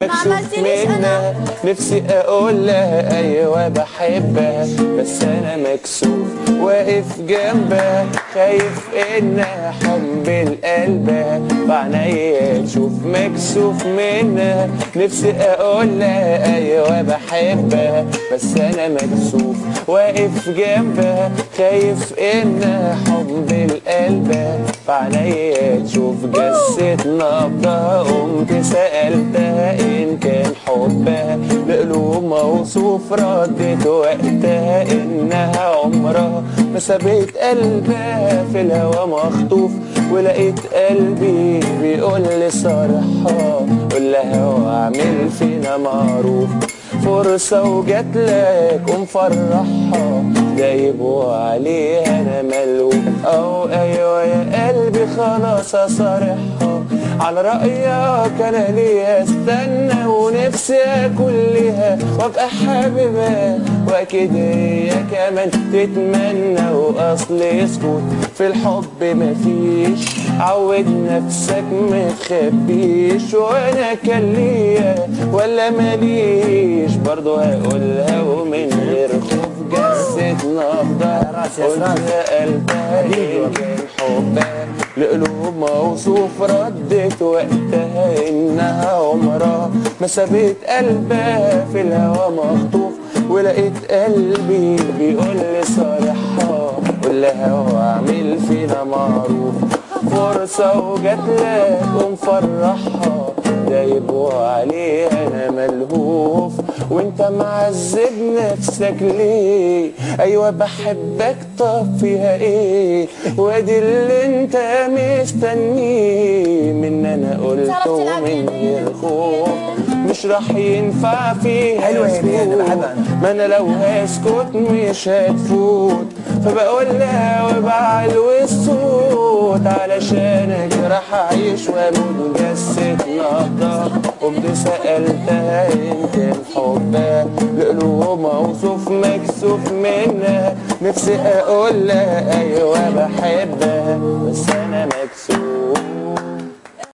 مكسوف عملتليش أنا. منها نفسي اقول لها ايوه بحبها بس انا مكسوف واقف جنبها خايف انها حب القلب بعناية تشوف مكسوف منها نفسي اقول لها ايوه بحبها بس انا مكسوف واقف جنبها خايف انها حب القلب بعناية تشوف جسة نبضها قمت سألتها إن كان حبها لقلوب موصوف ردت وقتها إنها عمرها ما سابت قلبها في الهوا مخطوف ولقيت قلبي بيقول لي صرحها قول لها واعمل فينا معروف فرصة وجات لك قوم فرحها دايب وعليها انا ملوك او ايوه يا قلبي خلاص اصارحها على رأيك انا ليه استنى ونفسي اكل ليها وابقى حاببها واكيد هي كمان تتمنى واصل سكوت في الحب مفيش عود نفسك متخبيش وانا كان ليا ولا ماليش برضه هقولها ومن غير خوف جسد نبضة قلت قلبها إن كان حبها لقلوب موصوف ردت وقتها انها عمرها ما سابت قلبها في الهوا مخطوف ولقيت قلبي بيقول لي صالحها قول لها واعمل فينا معروف فرصة وجات لك ومفرحها دايب وعليها انا ملهوف وانت معذب نفسك ليه ايوه بحبك طب فيها ايه وادي اللي انت مستنيه من انا قلته من غير خوف مش راح ينفع فيها حلوة يا ريان، أنا سكوت. بحبها أنا. ما انا لو هسكت مش هتفوت فبقول لها وبعلو الصوت علشانك راح اعيش واموت جسد نهضة قمت سألتها ان كان حبها لقلوب موصوف مكسوف منها نفسي اقول لها ايوه بحبها بس انا مكسوف